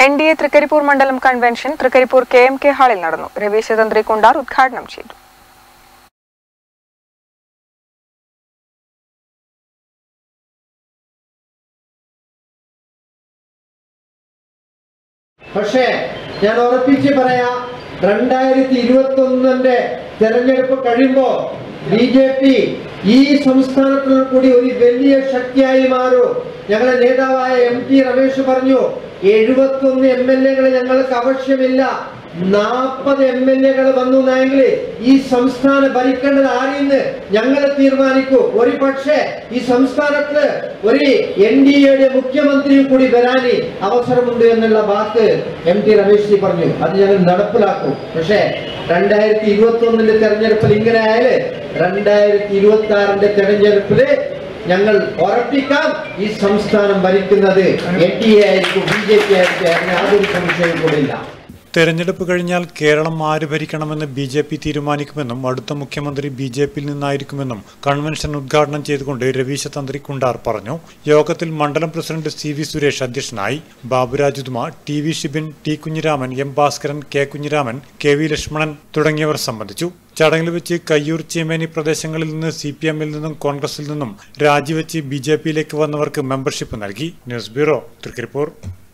N D A Trikaripur മണ്ഡലം convention Trikaripur K M K ഹാളിൽ നടന്നു രവീശ തന്ത്രി കുണ്ടാർ ഉദ്ഘാടനം ചെയ്തു പക്ഷേ ഞാൻ ഉറപ്പിച്ച് പറയാം രണ്ടായിരത്തി ഇരുപത്തി ഒന്നിന്റെ തെരഞ്ഞെടുപ്പ് കഴിയുമ്പോ ബി ജെ പി ഈ സംസ്ഥാനത്തിൽ കൂടി ഒരു വലിയ ശക്തിയായി മാറും ഞങ്ങളുടെ നേതാവായ എം ടി രമേശ് പറഞ്ഞു എഴുപത്തി ഒന്ന് എം എൽ എകളെ ഞങ്ങൾക്ക് ആവശ്യമില്ല നാൽപ്പത് എം എൽ എകൾ വന്നു എങ്കിൽ ഈ സംസ്ഥാനം ഭരിക്കേണ്ടത് ആരെയെന്ന് ഞങ്ങൾ തീരുമാനിക്കൂ ഒരു പക്ഷേ ഈ സംസ്ഥാനത്ത് ഒരു എൻ ഡി എയുടെ മുഖ്യമന്ത്രിയും കൂടി വരാൻ അവസരമുണ്ട് എന്നുള്ള വാക്ക് എം ടി രമേശ് ജി പറഞ്ഞു അത് ഞങ്ങൾ നടപ്പിലാക്കും പക്ഷേ രണ്ടായിരത്തി ഇരുപത്തി ഒന്നിന്റെ തെരഞ്ഞെടുപ്പിൽ ഇങ്ങനെ ആയാല് രണ്ടായിരത്തി ഇരുപത്തി ആറിന്റെ തെരഞ്ഞെടുപ്പില് ഞങ്ങൾ ഉറപ്പിക്കാം ഈ സംസ്ഥാനം ഭരിക്കുന്നത് എൻ ഡി എ ആയിരിക്കും ബി ജെ പി ആയിരിക്കും അതിന് യാതൊരു സംശയവും കൂടില്ല തെരഞ്ഞെടുപ്പ് കഴിഞ്ഞാൽ കേരളം ആര് ഭരിക്കണമെന്ന് ബി ജെ പി തീരുമാനിക്കുമെന്നും അടുത്ത മുഖ്യമന്ത്രി ബി ജെ പിയിൽ നിന്നായിരിക്കുമെന്നും കൺവെൻഷൻ ഉദ്ഘാടനം ചെയ്തുകൊണ്ട് രവീശ തന്ത്രി കുണ്ടാർ പറഞ്ഞു യോഗത്തിൽ മണ്ഡലം പ്രസിഡന്റ് സി വി സുരേഷ് അധ്യക്ഷനായി Baburaj Uduma T V Shibin T Kunhiraman M Bhaskaran K Kunhiraman K V Lakshmanan തുടങ്ങിയവർ സംബന്ധിച്ചു ചടങ്ങിൽ വെച്ച് കയ്യൂർ ചീമേനി പ്രദേശങ്ങളിൽ നിന്ന് സി പി എമ്മിൽ നിന്നും കോൺഗ്രസിൽ നിന്നും രാജിവെച്ച് ബി ജെ പിയിലേക്ക് വന്നവർക്ക് മെമ്പർഷിപ്പ് നൽകി ന്യൂസ് ബ്യൂറോ തൃക്കരിപ്പൂർ